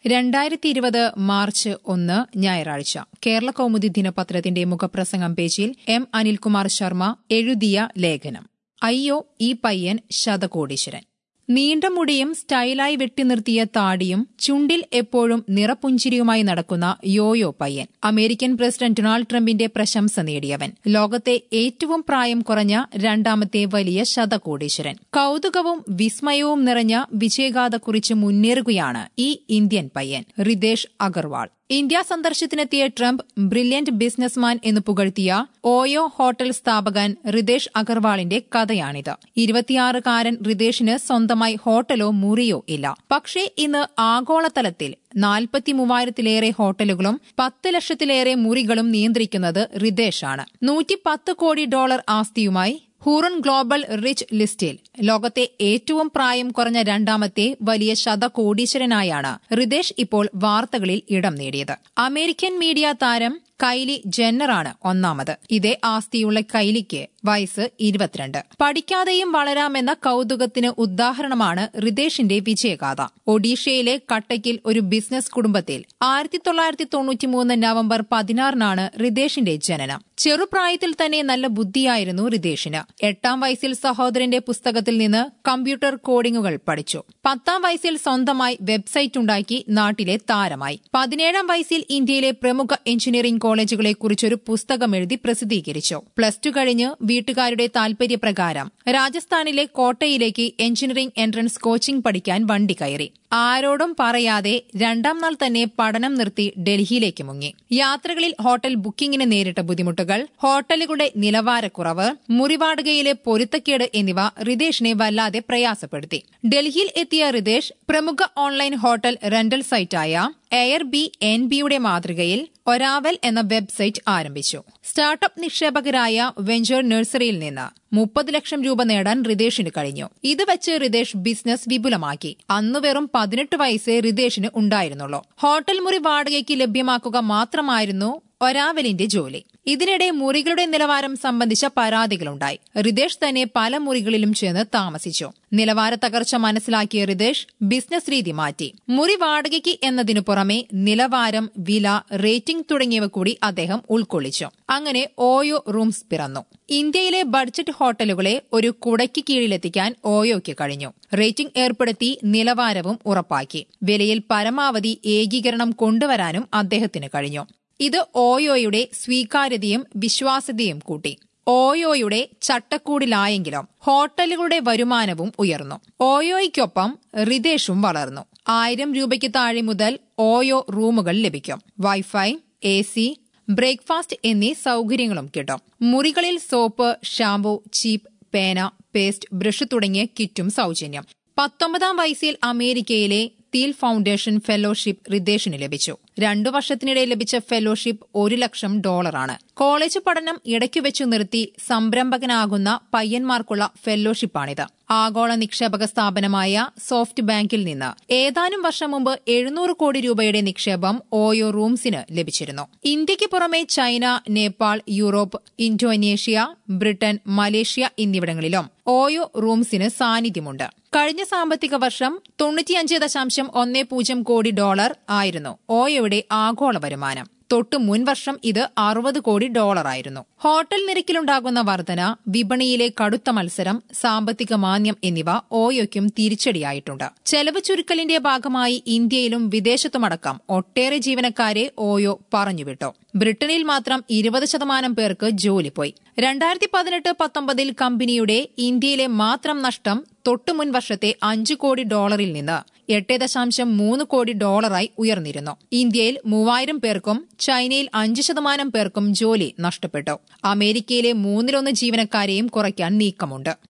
രണ്ടായിരത്തി ഇരുപത് മാർച്ച് ഒന്ന് ഞായറാഴ്ച കേരള കൗമുദി ദിനപത്രത്തിന്റെ മുഖപ്രസംഗം പേജിൽ എം അനിൽകുമാർ ശർമ്മ എഴുതിയ ലേഖനം അയ്യോ ഈ പയ്യൻ ശതകോടീശ്വരൻ നീണ്ട മുടിയും സ്റ്റൈലായി വെട്ടിനിർത്തിയ താടിയും ചുണ്ടിൽ എപ്പോഴും നിറപുഞ്ചിരിയുമായി നടക്കുന്ന യോയോ പയ്യൻ അമേരിക്കൻ പ്രസിഡന്റ് ഡൊണാൾഡ് ട്രംപിന്റെ പ്രശംസ നേടിയവൻ ലോകത്തെ ഏറ്റവും പ്രായം കുറഞ്ഞ രണ്ടാമത്തെ വലിയ ശതകോടീശ്വരൻ കൌതുകവും വിസ്മയവും നിറഞ്ഞ വിജയഗാഥ കുറിച്ച് മുന്നേറുകയാണ് ഈ ഇന്ത്യൻ പയ്യൻ റിതേഷ് അഗർവാൾ ഇന്ത്യ സന്ദർശനത്തിനെത്തിയ ട്രംപ് ബ്രില്യന്റ് ബിസിനസ്മാൻ എന്ന് പുകഴ്ത്തിയ ഓയോ ഹോട്ടൽ സ്ഥാപകൻ റിതേഷ് അഗർവാളിന്റെ കഥയാണിത് ഇരുപത്തിയാറുകാരൻ റിതേഷിന് സ്വന്തമായി ഹോട്ടലോ മുറിയോ ഇല്ല പക്ഷേ ഇന്ന് ആഗോളതലത്തിൽ നാൽപ്പത്തി മൂവായിരത്തിലേറെ ഹോട്ടലുകളും പത്ത് ലക്ഷത്തിലേറെ മുറികളും നിയന്ത്രിക്കുന്നത് റിതേഷാണ് നൂറ്റി പത്ത് കോടി ഡോളർ ആസ്തിയുമായി ഹൂറൺ ഗ്ലോബൽ റിച്ച് ലിസ്റ്റിൽ ലോകത്തെ ഏറ്റവും പ്രായം കുറഞ്ഞ രണ്ടാമത്തെ വലിയ ശതകോടീശ്വരനായാണ് റിതേഷ് ഇപ്പോൾ വാർത്തകളിൽ ഇടം നേടിയത് അമേരിക്കൻ മീഡിയ താരം കൈലി ജെന്നറാണ് ഒന്നാമത് ഇതേ ആസ്തിയുള്ള കൈലിക്ക് വയസ്സ് ഇരുപത്തിരണ്ട് പഠിക്കാതെയും വളരാമെന്ന കൌതുകത്തിന് ഉദാഹരണമാണ് റിതേഷിന്റെ വിജയഗാഥ ഒഡീഷയിലെ കട്ടക്കിൽ ഒരു ബിസിനസ് കുടുംബത്തിൽ ആയിരത്തി തൊള്ളായിരത്തി തൊണ്ണൂറ്റിമൂന്ന് നവംബർ പതിനാറിനാണ് റിതേഷിന്റെ ജനനം ചെറുപ്രായത്തിൽ തന്നെ നല്ല ബുദ്ധിയായിരുന്നു റിതേഷിന് എട്ടാം വയസ്സിൽ സഹോദരന്റെ പുസ്തകത്തിൽ നിന്ന് കമ്പ്യൂട്ടർ കോഡിംഗുകൾ പഠിച്ചു പത്താം വയസ്സിൽ സ്വന്തമായി വെബ്സൈറ്റ് ഉണ്ടാക്കി നാട്ടിലെ താരമായി പതിനേഴാം വയസ്സിൽ ഇന്ത്യയിലെ പ്രമുഖ എഞ്ചിനീയറിംഗ് കോളേജുകളെ കുറിച്ചൊരു പുസ്തകം എഴുതി പ്രസിദ്ധീകരിച്ചു പ്ലസ് ടു കഴിഞ്ഞ് വീട്ടുകാരുടെ താൽപര്യപ്രകാരം രാജസ്ഥാനിലെ കോട്ടയിലേക്ക് എഞ്ചിനീയറിംഗ് എൻട്രൻസ് കോച്ചിംഗ് പഠിക്കാൻ വണ്ടി കയറി ആരോടും പറയാതെ രണ്ടാം നാൾ തന്നെ പഠനം നിർത്തി ഡൽഹിയിലേക്ക് മുങ്ങി യാത്രകളിൽ ഹോട്ടൽ ബുക്കിംഗിന് നേരിട്ട ബുദ്ധിമുട്ടുകൾ ഹോട്ടലുകളുടെ നിലവാരക്കുറവ് മുറിവാടുകയിലെ പൊരുത്തക്കേട് എന്നിവ റിതേഷിനെ വല്ലാതെ പ്രയാസപ്പെടുത്തി ഡൽഹിയിൽ എത്തിയ റിതേഷ് പ്രമുഖ ഓൺലൈൻ ഹോട്ടൽ റെന്റൽ സൈറ്റായ എയർ ബി എൻ ബിയുടെ മാതൃകയിൽ ഒരാവൽ എന്ന വെബ്സൈറ്റ് ആരംഭിച്ചു സ്റ്റാർട്ടപ്പ് നിക്ഷേപകരായ വെഞ്ചർ നഴ്സറിയിൽ നിന്ന് മുപ്പത് ലക്ഷം രൂപ നേടാൻ റിതേഷിന് കഴിഞ്ഞു ഇത് വെച്ച് റിതേഷ് ബിസിനസ് വിപുലമാക്കി അന്നു വെറും പതിനെട്ട് വയസ്സേ റിതേഷിന് ഉണ്ടായിരുന്നുള്ളൂ ഹോട്ടൽ മുറി വാടകയ്ക്ക് ലഭ്യമാക്കുക മാത്രമായിരുന്നു ഒരാവലിന്റെ ജോലി ഇതിനിടെ മുറികളുടെ നിലവാരം സംബന്ധിച്ച പരാതികളുണ്ടായി റിതേഷ് തന്നെ പല മുറികളിലും ചെന്ന് താമസിച്ചു നിലവാര തകർച്ച മനസ്സിലാക്കിയ റിതേഷ് ബിസിനസ് രീതി മാറ്റി മുറി വാടകയ്ക്ക് എന്നതിനു പുറമെ നിലവാരം വില റേറ്റിംഗ് തുടങ്ങിയവ കൂടി അദ്ദേഹം ഉൾക്കൊള്ളിച്ചു അങ്ങനെ ഓയോ റൂംസ് പിറന്നു ഇന്ത്യയിലെ ബഡ്ജറ്റ് ഹോട്ടലുകളെ ഒരു കുടയ്ക്ക് കീഴിലെത്തിക്കാൻ ഓയോയ്ക്ക് കഴിഞ്ഞു റേറ്റിംഗ് ഏർപ്പെടുത്തി നിലവാരവും ഉറപ്പാക്കി വിലയിൽ പരമാവധി ഏകീകരണം കൊണ്ടുവരാനും അദ്ദേഹത്തിന് കഴിഞ്ഞു ഇത് ഓയോയുടെ സ്വീകാര്യതയും വിശ്വാസ്യതയും കൂട്ടി ഓയോയുടെ ചട്ടക്കൂടിലായെങ്കിലും ഹോട്ടലുകളുടെ വരുമാനവും ഉയർന്നു ഓയോയ്ക്കൊപ്പം റിതേഷും വളർന്നു ആയിരം രൂപയ്ക്ക് താഴെ മുതൽ ഓയോ റൂമുകൾ ലഭിക്കും വൈഫൈ എ സി ബ്രേക്ക്ഫാസ്റ്റ് എന്നീ സൌകര്യങ്ങളും കിട്ടും മുറികളിൽ സോപ്പ് ഷാംപൂ ചീപ്പ് പേന പേസ്റ്റ് ബ്രഷ് തുടങ്ങിയ കിറ്റും സൌജന്യം പത്തൊമ്പതാം വയസ്സിൽ അമേരിക്കയിലെ തീൽ ഫൌണ്ടേഷൻ ഫെലോഷിപ്പ് റിതേഷിന് ലഭിച്ചു രണ്ടു വർഷത്തിനിടെ ലഭിച്ച ഫെലോഷിപ്പ് ഒരു ലക്ഷം ഡോളറാണ് കോളേജ് പഠനം ഇടയ്ക്കു വെച്ചു നിർത്തി സംരംഭകനാകുന്ന പയ്യന്മാർക്കുള്ള ഫെലോഷിപ്പാണിത് ആഗോള നിക്ഷേപക സ്ഥാപനമായ സോഫ്റ്റ് ബാങ്കിൽ നിന്ന് ഏതാനും വർഷം മുമ്പ് എഴുന്നൂറ് കോടി രൂപയുടെ നിക്ഷേപം ഓയോ റൂംസിന് ലഭിച്ചിരുന്നു ഇന്ത്യയ്ക്ക് പുറമെ China Nepal Europe Indonesia Britain Malaysia എന്നിവിടങ്ങളിലും ഓയോ റൂംസിന് സാന്നിധ്യമുണ്ട് കഴിഞ്ഞ സാമ്പത്തിക വർഷം തൊണ്ണൂറ്റിയഞ്ച് ദശാംശം ഒന്ന് പൂജ്യം കോടി ഡോളർ ആയിരുന്നു ഓയോയുടെ ആഗോള വരുമാനം തൊട്ടു മുൻവർഷം ഇത് അറുപത് കോടി ഡോളറായിരുന്നു ഹോട്ടൽ നിരക്കിലുണ്ടാകുന്ന വർധന വിപണിയിലെ കടുത്ത മത്സരം സാമ്പത്തിക മാന്യം എന്നിവ ഓയോയ്ക്കും തിരിച്ചടിയായിട്ടുണ്ട് ചെലവ് ചുരുക്കലിന്റെ ഭാഗമായി ഇന്ത്യയിലും വിദേശത്തുമടക്കം ഒട്ടേറെ ജീവനക്കാരെ ഓയോ പറഞ്ഞുവിട്ടു ബ്രിട്ടനിൽ മാത്രം ഇരുപത് ശതമാനം പേർക്ക് ജോലി പോയി രണ്ടായിരത്തി പതിനെട്ട് പത്തൊമ്പതിൽ കമ്പനിയുടെ ഇന്ത്യയിലെ മാത്രം നഷ്ടം തൊട്ടുമുൻ വർഷത്തെ അഞ്ചു കോടി ഡോളറിൽ നിന്ന് എട്ട് ദശാംശം മൂന്ന് കോടി ഡോളറായി ഉയർന്നിരുന്നു ഇന്ത്യയിൽ മൂവായിരം പേർക്കും ചൈനയിൽ അഞ്ച് ശതമാനം പേർക്കും ജോലി നഷ്ടപ്പെട്ടു അമേരിക്കയിലെ മൂന്നിലൊന്ന് ജീവനക്കാരെയും കുറയ്ക്കാൻ നീക്കമുണ്ട്